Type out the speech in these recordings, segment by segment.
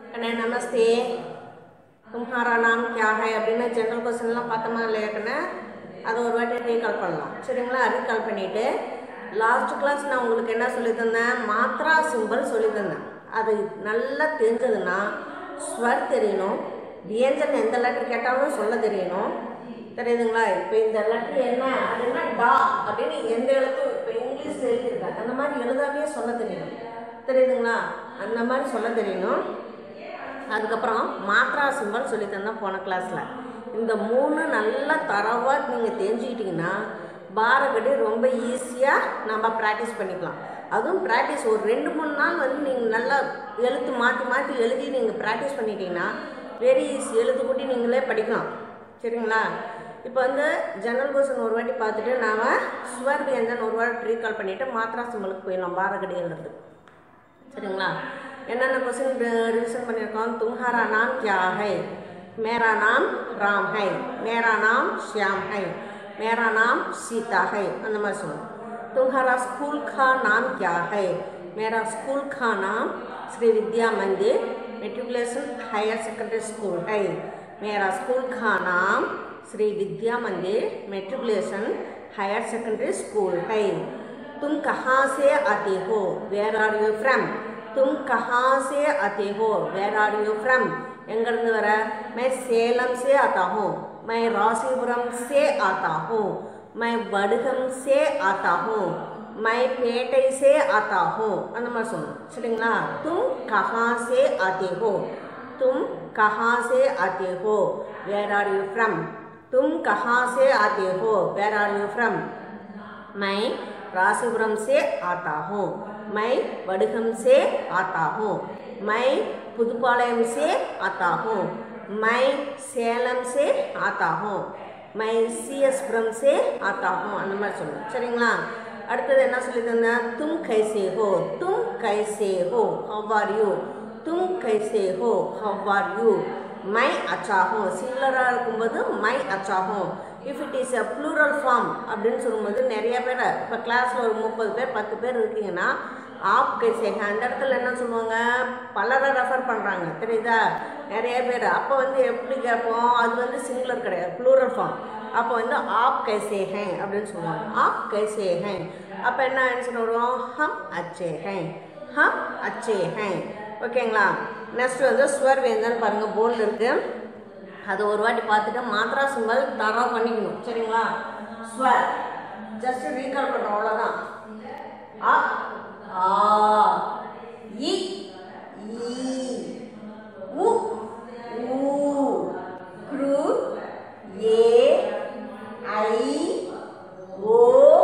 கண்ணே நமஸ்தே தும்ஹாரா நாம் கியா ஹை அப்படின்னு ஜென்ரல் கொஸ்டின்லாம் பார்த்தோமா இல்லையா கண்ணே அதை ஒரு வாட்டி ரீகால் பண்ணலாம் சரிங்களா ரீகால் பண்ணிவிட்டு லாஸ்ட் கிளாஸ் நான் உங்களுக்கு என்ன சொல்லி தந்தேன் மாத்ரா சிம்பல் சொல்லி தந்தேன் அது நல்லா தெரிஞ்சதுன்னா ஸ்வர் தெரியணும் வியஞ்சன் எந்த லெட்டர் கேட்டாலும் சொல்ல தெரியணும் தெரியுதுங்களா இப்போ இந்த லெட்டர் என்ன அது என்ன டா அப்படின்னு எந்த எழுத்தும் இப்போ இங்கிலீஷ் எழுதியிருக்காங்க அந்த மாதிரி எழுதாமே சொல்ல தெரியணும் தெரியுதுங்களா அந்த மாதிரி சொல்ல தெரியணும் அதுக்கப்புறம் மாத்ரா சிம்பல் சொல்லி தந்தேன் போன கிளாஸில் இந்த மூணு நல்லா தரவாக நீங்கள் தெரிஞ்சுக்கிட்டிங்கன்னா பாரகடி ரொம்ப ஈஸியாக நம்ம ப்ராக்டிஸ் பண்ணிக்கலாம் அதுவும் ப்ராக்டிஸ் ஒரு ரெண்டு மூணு நாள் வந்து நீங்கள் நல்லா எழுத்து மாற்றி மாற்றி எழுதி நீங்கள் ப்ராக்டிஸ் பண்ணிட்டீங்கன்னா வெரி ஈஸி எழுத்து கூட்டி நீங்களே படிக்கலாம் சரிங்களா இப்போ வந்து ஜெனரல் கொஸ்டின் ஒரு வாட்டி பார்த்துட்டு நாம் ஸ்வர் வியஞ்சன் ஒரு வாட்டி ரீகால் பண்ணிவிட்டு மாத்ரா சிம்பலுக்கு போயிடலாம் பாரகடி எழுதுறது சரிங்களா என்னென்ன கொஸ்டின் ரிவிஷன் பண்ணியிருக்கோம் तुम्हारा नाम क्या है मेरा नाम राम है मेरा नाम श्याम है मेरा नाम सीता है அந்த மாதிரி சொல்லணும் तुम्हारा स्कूल का नाम क्या है मेरा स्कूल का नाम श्री विद्या मंदिर मेट्रिकुलेशन हायर सेकेंडरी स्कूल है मेरा स्कूल का नाम श्री विद्या मंदिर मेट्रिकुलेशन हायर सेकेंडरी स्कूल है तुम कहाँ से आते हो वेर आर यू फ्रम तुम कहाँ से आते हो वेर आर यू फ्रम எங்கிருந்து வர मैं சேலம் से आता हूँ मैं रासीपुरम से आता हूँ मैं வடுகம் से आता हूँ मैं பேட்டை से आता हूँ அந்த மாதிரி சொல்லணும் சரிங்களா तुम कहाँ से आते हो तुम कहाँ से आते हो वेर आर यू फ्रम तुम कहाँ से आते हो वेर आर यू फ्रम मैं रासीपुरम से आता हूँ मैं वडगम से आता हूँ मैं पुदुपालयम से आता हूँ मैं சேலம் से आता हूँ मैं சிஎஸ்புரம் से आता हूँ அந்த மாதிரி சொல்லணும் சரிங்களா அடுத்தது என்ன சொல்லி தந்தேன் तुम कैसे हो तुम कैसे हो how are you तुम कैसे हो how are you மை அச்சாகும் சிங்குலராக இருக்கும்போது மை அச்சாகும் if it is a plural form அப்படின்னு சொல்லும்போது நிறைய பேர் இப்போ கிளாஸில் ஒரு முப்பது பேர் பத்து பேர் இருக்கீங்கன்னா ஆப் கைசேக அந்த இடத்துல என்ன சொல்லுவாங்க பலரை ரெஃபர் பண்ணுறாங்க தெரியுதா நிறைய பேர் அப்போ வந்து எப்படி கேட்போம் அது வந்து சிங்குலர் கிடையாது ப்ளூரல் ஃபார்ம் அப்போ வந்து ஆப் கைசே ஹே அப்படின்னு சொல்லுவாங்க ஆப் கைசே ஹே அப்போ என்ன ஆன்சர் வரும் ஹம் அச்சே ஹே ஹம் அச்சே ஹே ஓகேங்களா நெக்ஸ்ட் வந்து ஸ்வர் வேந்தன் பாருங்கள் போர்டில் இருக்கு அது ஒரு வாட்டி பார்த்துட்டு மாத்ரா சிம்பல் தரா பண்ணிக்கணும் சரிங்களா ஸ்வர் ஜஸ்ட் ரீகால் பண்ணுறோம் அவ்வளோதான் அ ஆ இ ஈ உ ஊ க்ரு ஏ ஐ ஓ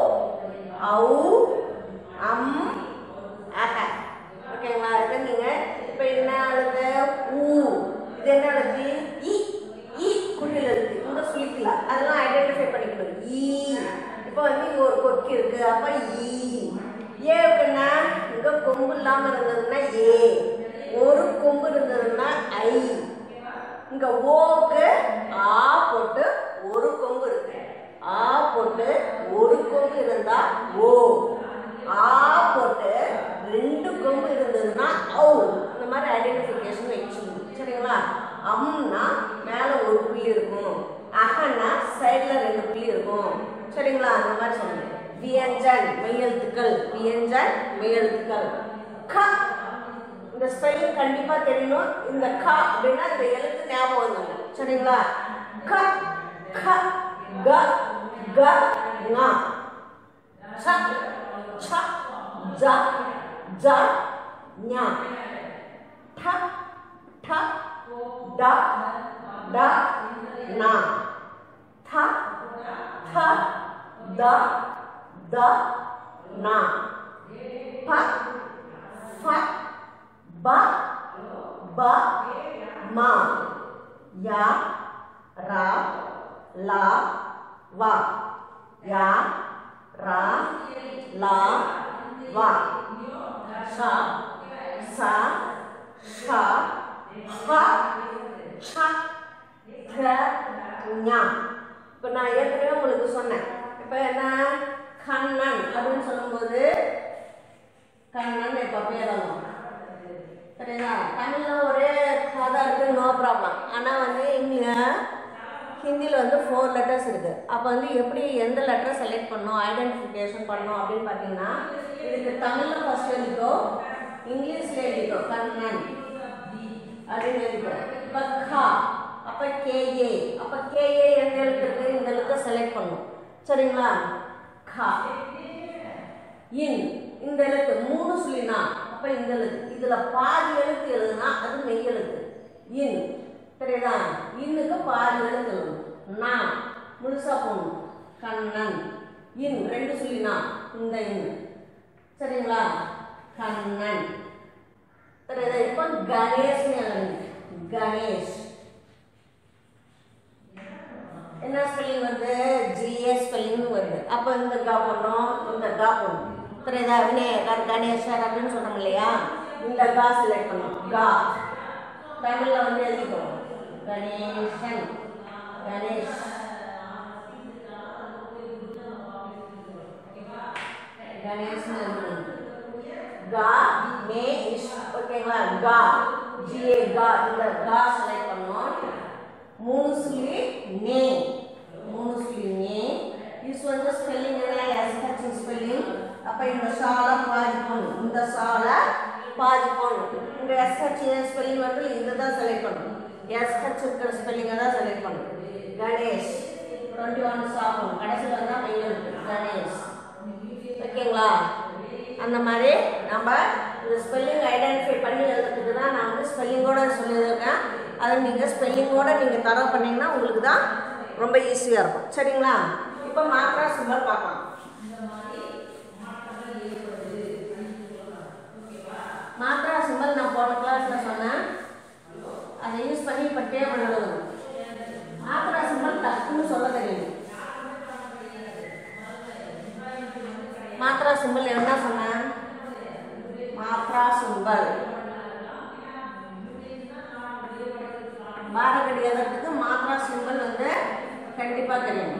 ஔ அம் அஹ ஓகேங்களா இதை நீங்கள் இப்போ என்ன எழுது ஊ இது என்ன எழுது இ இ குட்டியில் இருக்கு இங்கே சொல்லிக்கல அதெல்லாம் ஐடென்டிஃபை பண்ணிக்கணும் ஈ இப்போ வந்து இங்கே ஒரு கொக்கி இருக்கு அப்போ ஈ ஏ இருக்குன்னா இங்கே கொம்பு இல்லாமல் இருந்ததுன்னா ஏ ஒரு கொம்பு இருந்ததுன்னா ஐ இங்க ஓக்கு ஆ போட்டு ஒரு கொம்பு இருக்கு ஆ போட்டு ஒரு கொம்பு இருந்தா ஓ ஆ போட்டு ரெண்டு கொம்பு இருந்ததுன்னா ஔ இந்த மாதிரி ஐடென்டிஃபிகேஷன் வச்சுக்கணும் சரிங்களா அம்னா மேல ஒரு புள்ளி இருக்கும் அகன்னா சைடுல ரெண்டு புள்ளி இருக்கும் சரிங்களா அந்த மாதிரி சொல்லுங்க வியஞ்சன் மெய்யெழுத்துக்கள் வியஞ்சன் மெய்யெழுத்துக்கள் க இந்த ஸ்பெல்லிங் கண்டிப்பா தெரியணும் இந்த க அப்படின்னா இந்த எழுத்து ஞாபகம் வந்துடும் சரிங்களா க க க க ங ச ச ஜ ஜ ஞ ட ட ட ட ந த த த த ந ப ஃப ப ப ம ய ர ல வ ய ர ல வ ச ச ஷ ஹ ஷ த ஞ இப்போ நான் ஏற்கனவே உங்களுக்கு சொன்னேன் இப்போ என்ன கண்ணன் அப்படின்னு சொல்லும்போது கண்ணன் இப்போ பேர் வரும் சரிங்களா தமிழ்ல ஒரே லாங்காக தான் இருக்குது நோ ப்ராப்ளம் ஆனால் வந்து இங்கே ஹிந்தியில் வந்து ஃபோர் லெட்டர்ஸ் இருக்குது அப்போ வந்து எப்படி எந்த லெட்டர் செலக்ட் பண்ணணும் ஐடென்டிஃபிகேஷன் பண்ணணும் அப்படின்னு பார்த்தீங்கன்னா இதுக்கு தமிழில் ஃபர்ஸ்ட் எழுதிக்கோ இங்கிலீஷில் எழுதிக்கோ கண்ணன் அப்படின்னு எழுதிக்கோ இப்போ கா அப்போ கேஏ அப்போ கேஏ எந்த எழுத்து இருக்குது இந்த எழுத்தை செலக்ட் பண்ணணும் சரிங்களா கா இன் இந்த எழுத்து மூணு சொல்லினா அப்ப இந்த எழுத்து இதுல பாதி எழுத்து எழுதுனா அது மெய் எழுத்து இன் தெரியுதா இன்னுக்கு பாதி எழுத்து எழுதணும் நான் முழுசா போகணும் கண்ணன் இன் ரெண்டு சொல்லினா இந்த இன் சரிங்களா கண்ணன் தெரியுதா இப்போ கணேஷ் எழுதுங்க கணேஷ் என்ன ஸ்பெல்லிங் வருது ஜிஎஸ் ஸ்பெல்லிங் வருது அப்போ இந்த கா பண்ணோம் இந்த கா பண்ணணும் புரியுதா விநாயகர் கணேசர் அப்படின்னு சொல்கிறோம் இல்லையா இந்த கா செலக்ட் பண்ணணும் கா தமிழில் வந்து எழுதிக்கணும் கணேசன் கணேஷ் கணேசன் எழுதணும் கா மே இஷ் ஓகேங்களா கா ஜிஏ கா இந்த கா செலக்ட் பண்ணோம் மூணு சொல்லி நே மூணு சொல்லி நே இஸ் வந்து ஸ்பெல்லிங் என்ன எஸ்ஹெச் ஸ்பெல்லிங் அப்ப இந்த சால பாதி போடணும் இந்த சால பாதி போடணும் இந்த எஸ்ஹெச் ஸ்பெல்லிங் வந்து இந்த தான் செலக்ட் பண்ணணும் எஸ்ஹெச் இருக்கிற ஸ்பெல்லிங்கை தான் செலக்ட் பண்ணணும் கணேஷ் டுவெண்ட்டி ஒன் சாப்பிடணும் கடைசியில் வந்தால் மெயில் இருக்கு கணேஷ் ஓகேங்களா அந்த மாதிரி நம்ம இந்த ஸ்பெல்லிங் ஐடென்டிஃபை பண்ணி எழுதுறதுக்கு தான் நான் வந்து ஸ்பெல்லிங்கோட சொல்லியிருக்கேன் அதை நீங்கள் ஸ்பெல்லிங்கோட நீங்கள் தரவு பண்ணீங்கன்னா உங்களுக்கு தான் ரொம்ப ஈஸியாக இருக்கும் சரிங்களா இப்போ மாத்ரா சிம்பல் பார்க்கலாம் மாத்ரா சிம்பல் நான் போன கிளாஸில் சொன்னேன் அதை யூஸ் பண்ணி இப்போ டேபிள் எழுதணும் மாத்ரா சிம்பல் டக்குன்னு சொல்ல தெரியும் மாத்ரா சிம்பல் என்ன சொன்னேன் மாத்ரா சிம்பல் பாரகடி எழுதுறதுக்கு மாத்ரா சிம்பல் வந்து கண்டிப்பா தெரியும்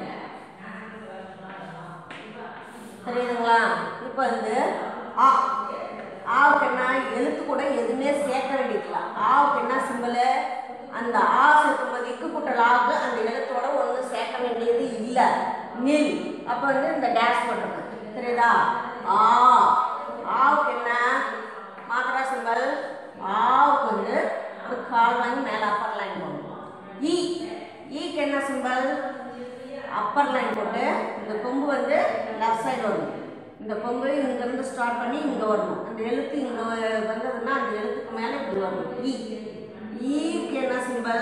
தெரியுதுங்களா இப்போ வந்து ஆ ஆவுக்கு என்ன எழுத்து கூட எதுவுமே சேர்க்க வேண்டியதில்ல ஆவுக்கு என்ன சிம்பல் அந்த ஆ சேர்க்கும்போது இக்கு குட்டல் ஆகு அந்த எழுத்தோட ஒன்று சேர்க்க வேண்டியது இல்லை நில் அப்போ வந்து இந்த டேஷ் போட்டுருங்க தெரியுதா ஆ ஆவுக்கு என்ன மாத்திரா சிம்பல் ஆவுக்கு வந்து ஒரு கால் வாங்கி மேலே அப்பர் லைன் போடணும் ஈ ஈக்கு என்ன சிம்பல் அப்பர் லைன் போட்டு இந்த கொம்பு வந்து லெஃப்ட் சைடு வரணும் இந்த கொம்பு இங்கிருந்து ஸ்டார்ட் பண்ணி இங்கே வரணும் அந்த எழுத்து இங்கே வந்ததுன்னா அந்த எழுத்துக்கு மேலே இப்படி வரணும் ஈ ஈக்கு என்ன சிம்பல்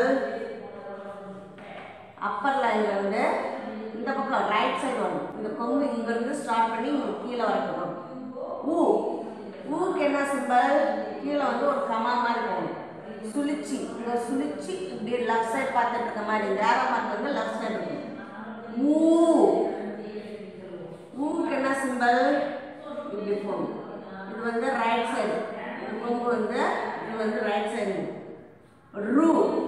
அப்பர் லைன்ல வந்து இந்த பக்கம் ரைட் சைடு வரணும் இந்த கொம்பு இங்கிருந்து ஸ்டார்ட் பண்ணி இங்க கீழே வரணும் ஊ ஊக்கு என்ன சிம்பல் கீழே வந்து ஒரு கமா மாதிரி போகணும் சுழிச்சி இங்க சுழிச்சி இப்படி லெஃப்ட் சைடு பார்த்துட்டு இருக்க மாதிரி இந்த ஏரோ மார்க் வந்து லெஃப்ட் சைடு இருக்கும் ஊ ஊக்கு என்ன சிம்பல் இப்படி போகணும் இது வந்து ரைட் சைடு இந்த கொம்பு வந்து இது வந்து ரைட் சைடு ரூ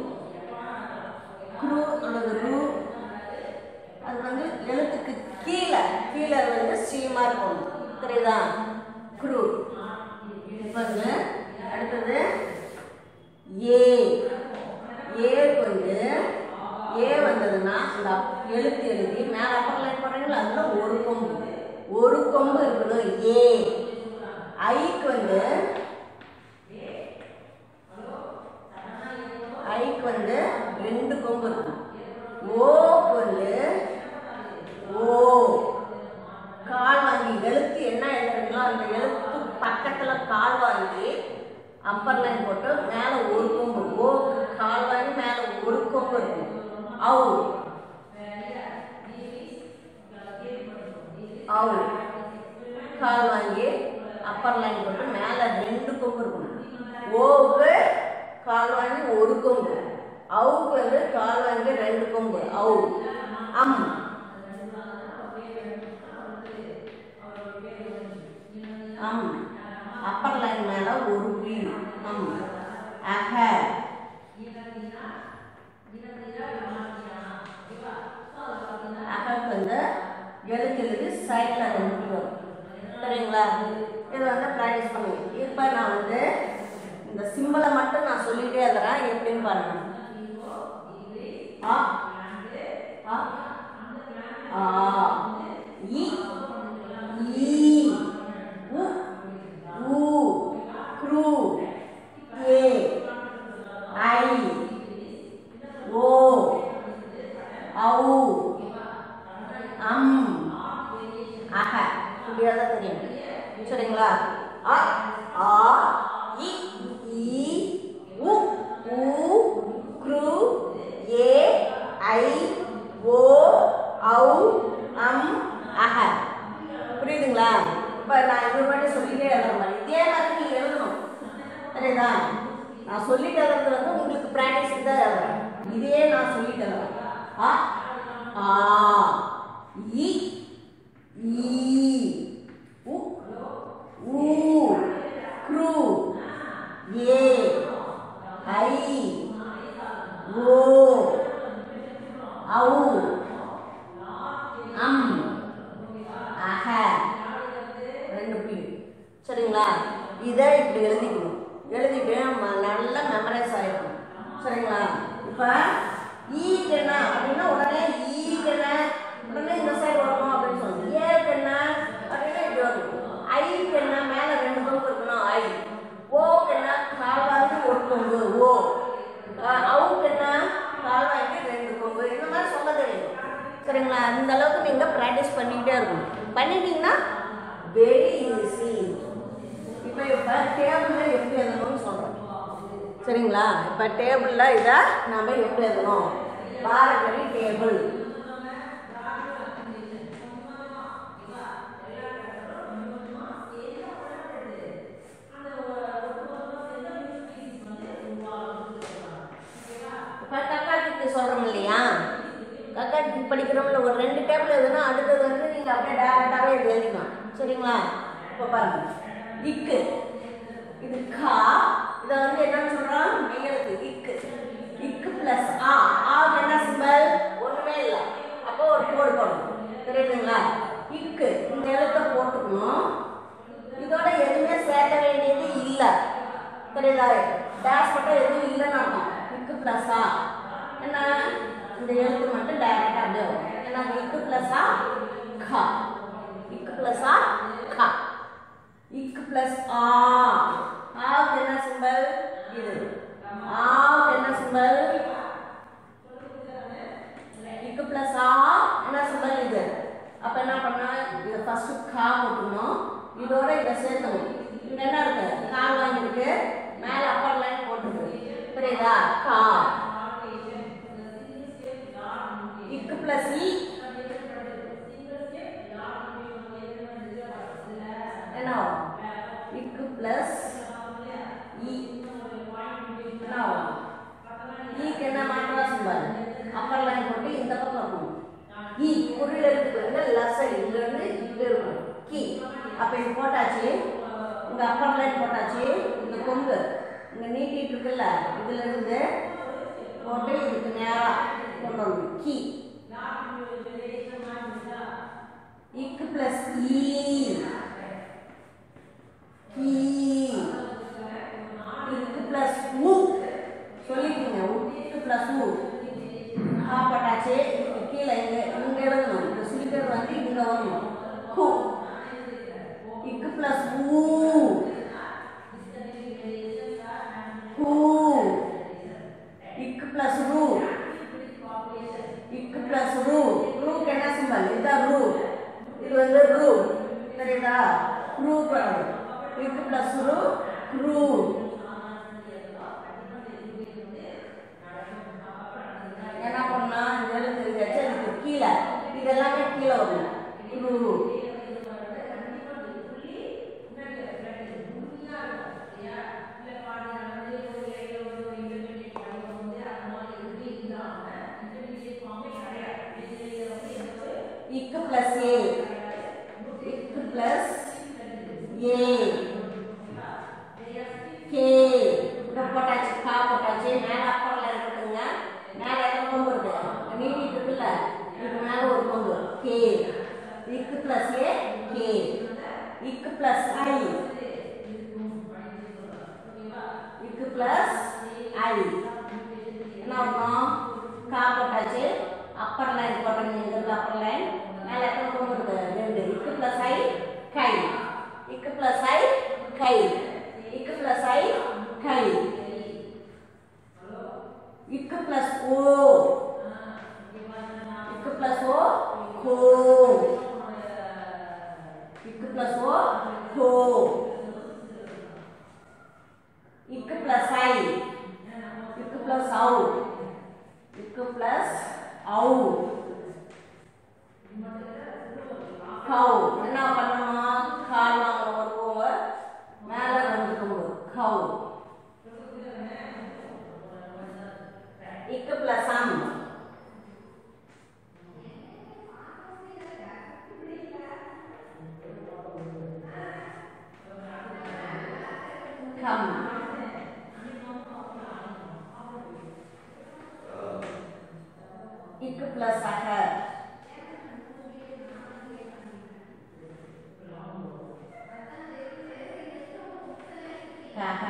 குரு அல்லது ரூ அது வந்து எழுத்துக்கு கீழே கீழே வந்து ஸ்ரீமா இருக்கும் தெரியுதா குரு இப்போ வந்து அடுத்தது ஏ ஏக்கு வந்து ஏ வந்ததுன்னா அந்த அப்- எழுத்து எழுதி மேலே அப்பர் லைன் போடுறீங்களா அதில் ஒரு கொம்பு ஒரு கொம்பு இருக்கணும் ஏ ஐக்கு வந்து ஐக்கு வந்து ரெண்டு கொம்பு இருக்கும் ஓக்கு வந்து ஓ கால் வாங்கி எழுத்து என்ன எழுதுறீங்களோ அந்த எழுத்து பக்கத்துல கால் வாங்கி அப்பர் லைன் போட்டு மேல ஒரு கொம்பு ஓ கால் வாங்கி மேல ஒரு கொம்பு இருக்கும் அவு அவு கால் வாங்கி அப்பர் லைன் போட்டு மேல ரெண்டு கொம்பு இருக்கும் ஓவுக்கு கால் வாங்கி ஒரு கொம்பு அவுக்கு வந்து கால் வாங்கி ரெண்டு கொம்பு அவு அம் அம் அப்பர் லைன் மேல ஒரு வீல் அம் அக அகக்கு வந்து எழுத்து எழுதி சைடில் ரெண்டு வரும் சரிங்களா இது வந்து ப்ராக்டிஸ் பண்ணுவோம் இப்போ நான் வந்து இந்த சிம்பிளை மட்டும் நான் சொல்லிட்டே இருக்கிறேன் எப்படின்னு பாருங்க ஆ ஆ ஆ இ ஈ உ ஊ க்ரு ஏ ஐ ஓ ஔ அம் அஹ இப்படியாக தான் தெரியும் சரிங்களா அ ஆ இ ஈ உ ஊ க்ரு ஏ ஐ ஓ ஔ அம் அஹ புரியுதுங்களா இப்போ நான் இன்னொரு வாட்டி சொல்லிட்டே எழுதுற மாதிரி இதே மாதிரி நீங்கள் எழுதணும் சரிங்களா நான் சொல்லிட்டு எழுதுறது வந்து உங்களுக்கு ப்ராக்டிஸ் தான் எழுதுறேன் இதே நான் சொல்லிட்டு எழுதுறேன் ஆ ஆ இ ஈ உ ஊ க்ரு ஏ ஐ ஓ ஔ அம் அஹ ரெண்டு புள்ளி சரிங்களா இதை இப்படி எழுதிக்கணும் எழுதிட்டு ம- நல்லா மெமரைஸ் ஆகிருக்கும் சரிங்களா இப்போ ஈக்கு என்ன அப்படின்னா உடனே ஈக்கு என்ன உடனே இந்த சைடு வரணும் அப்படின்னு சொல்லணும் ஏக்கு என்ன அப்படின்னா இப்படி வரணும் ஐக்கு என்ன மேலே ரெண்டு கொம்பு இருக்கணும் ஐ ஓக்கு என்ன கால்வாய்க்கு ஒரு கொம்பு ஓ அஹ் அவுக்கு என்ன கால்வாய்க்கு ரெண்டு கொம்பு இந்த மாதிரி சொல்ல தெரியும் சரிங்களா அந்த அளவுக்கு நீங்கள் ப்ராக்டிஸ் பண்ணிக்கிட்டே இருக்கணும் பண்ணிட்டீங்கன்னா வெரி ஈஸி இப்போ இப்போ டேபிளில் எப்படி எழுதணும்னு சொல்கிறோம் சரிங்களா இப்போ டேபிளில் இதை நாம் எப்படி எழுதணும் பாரகரி டேபிள் இப்போ கக்காட்டுக்கு சொல்கிறோம் இல்லையா கக்காட்டுக்கு படிக்கிறோம்ல ஒரு ரெண்டு டேபிள் எதுனா அடுத்தது வந்து நீங்கள் அப்படியே டேரெக்டாகவே இது எழுதிக்கலாம் சரிங்களா இப்போ பாருங்க இக்கு இது கா இதை வந்து என்னன்னு சொல்கிறோம் மெய்யெழுத்து இக்கு இக்கு ப்ளஸ் ஆ ஆவுக்கு என்ன சிம்பல் ஒன்றுமே இல்லை அப்போ ஒரு கோடு போடணும் தெரியுதுங்களா இக்கு இந்த எழுத்தை போட்டுக்கணும் இதோட எதுவுமே சேர்க்க வேண்டியது இல்லை புரியுதா டேஷ் மட்டும் எதுவும் இல்லைன்னு அர்த்தம் இக்கு ப்ளஸ்ஸா என்ன இந்த எழுத்து மட்டும் டைரக்டாக அப்படியே வரும் என்ன இக்கு ப்ளஸ்ஸா கா இக்கு ப்ளஸ்ஸா கா இக்கு ப்ளஸ் ஆ ஆவுக்கு என்ன சிம்பல் இது ஆவுக்கு என்ன சிம்பல் இக்கு ப்ளஸ் ஆ என்ன சிம்பல் இது அப்போ என்ன பண்ணா இதை ஃபர்ஸ்ட் கா போட்டுக்கணும் இதோட இதை சேர்க்கணும் இங்க என்ன இருக்கு கால் வாங்கியிருக்கு மேலே அப்பர் லைன் போட்டுருக்கு புரியுதா கா இக்கு ப்ளஸ் இ என்ன வரும்? இக்கு ப்ளஸ் இ என்ன வரும்? ஈக்கு என்ன மாற்றா சிம்பல் அப்பர் லைன் போட்டு இந்த பக்கம் இருக்கணும் ஈ குரில் எடுத்துக்கோங்க லெஃப்ட் சைடு இங்க இருந்து இங்க இருக்கணும் கீ அப்ப இது போட்டாச்சு இங்க அப்பர் லைன் போட்டாச்சு இந்த கொம்பு இங்க நீட்டிட்டு இருக்குல்ல இதுல இருந்து போட்டு இதுக்கு நேரா கொண்டு வரணும் கீ இக்கு பிளஸ் ஈ கீ இக்கு பிளஸ் உ சொல்லிக்கோங்க உக்கு பிளஸ் உ சாப்பாட்டாச்சு இதுக்கு கீழே இங்க இங்க எழுதணும் இந்த சிலிண்டர் வந்து இங்க வரணும் ஹூ இக்கு பிளஸ் ஊ ஹூ இக்கு பிளஸ் ரூ இக்கு பிளஸ் ரூ ரூக்கு என்ன சிம்பல் இதுதான் ரூ இது வந்து ரூ தெரியுதா ரூ வரும் இக்கு பிளஸ் ரூ ரூ என்ன பண்ணா இந்த எழுத்து இருந்துச்சு அதுக்கு கீழே இது எல்லாமே கீழே வரும் ரூ இக்கு பிளஸ் ஏ இக்கு பிளஸ் ஏ கே இங்க போட்டாச்சு கா போட்டாச்சு மேல அப்பர்ல இருக்குதுங்க மேல எத்தனை கொம்பு இருக்கு நீட்டிட்டு இருக்குல்ல இதுக்கு மேல ஒரு கொம்பு கே இக்கு பிளஸ் ஏ கே இக்கு பிளஸ் ஐ என்ன அர்த்தம் கா போட்டாச்சு அப்பர் லைன் போட்டீங்க அப்பர் லைன் மேல எத்தனை கொண்டு இருக்கு ரெண்டு இக்கு பிளஸ் ஐ கை இக்கு பிளஸ் ஐ கை இக்கு பிளஸ் ஐ கை இக்கு பிளஸ் ஓ இக்கு பிளஸ் ஓ கோ இக்கு பிளஸ் ஓ கோ இக்கு பிளஸ் ஐ இக்கு பிளஸ் அவு இக்கு பிளஸ் அவு கவு என்ன பண்ணணுமா கால் வாங்கணும் ஒரு கோவை மேலே ரெண்டு கொம்பு கவு இக்கு பிளஸ் அம் கம் இக்கு பிளஸ் அக கக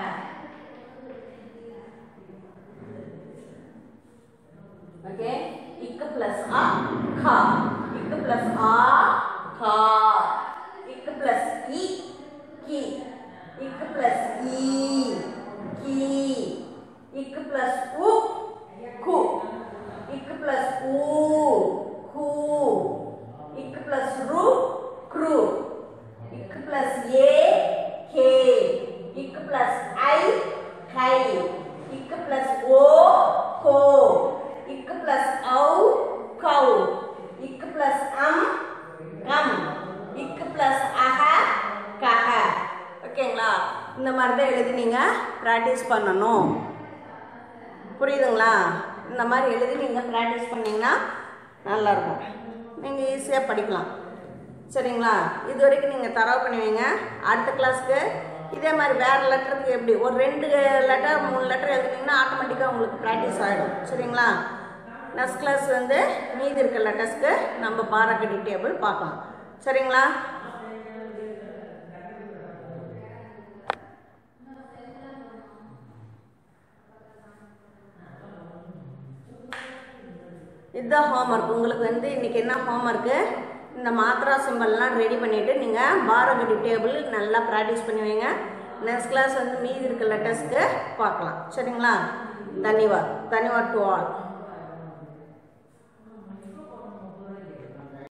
ஓகே இக்கு பிளஸ் அ கா இக்கு பிளஸ் ஆ கா இக்கு பிளஸ் இ கி இக்கு பிளஸ் இ கி இக்கு பிளஸ் உ கு இக்கு பிளஸ் ஊ கு இக்கு பிளஸ் ரு க்ரு இக்கு பிளஸ் ஏ கே இக்கு பிளஸ் ஐ கை இக்கு பிளஸ் ஓ கோ இக்கு பிளஸ் ஔ கௌ இக்கு பிளஸ் அம் கம் இக்கு பிளஸ் அஹ கஹ ஓகேங்களா இந்த மாதிரி தான் எழுதி நீங்கள் ப்ராக்டிஸ் பண்ணணும் புரியுதுங்களா இந்த மாதிரி எழுதி நீங்கள் ப்ராக்டிஸ் பண்ணிங்கன்னா நல்லாயிருக்கும் நீங்கள் ஈஸியாக படிக்கலாம் சரிங்களா இது வரைக்கும் நீங்கள் தரவு பண்ணுவீங்க அடுத்த கிளாஸ்க்கு இதே மாதிரி வேறு லெட்டருக்கு எப்படி ஒரு ரெண்டு லெட்டர் மூணு லெட்டர் எழுதுனீங்கன்னா ஆட்டோமேட்டிக்காக உங்களுக்கு ப்ராக்டிஸ் ஆகிடும் சரிங்களா நெக்ஸ்ட் கிளாஸ் வந்து மீதி இருக்க லெட்டர்ஸ்க்கு நம்ம பாராக்கடி டேபிள் பார்க்கலாம் சரிங்களா இதுதான் ஹோம்ஒர்க் உங்களுக்கு வந்து இன்னைக்கு என்ன ஹோம்ஒர்க்கு இந்த மாத்ரா சிம்பல்லாம் ரெடி பண்ணிவிட்டு நீங்கள் பாரகடி டேபிள் நல்லா ப்ராக்டிஸ் பண்ணுவீங்க நெக்ஸ்ட் கிளாஸ் வந்து மீதி இருக்க லெட்டர்ஸ்க்கு பார்க்கலாம் சரிங்களா தன்யவாத் தன்யவாத் டு ஆல்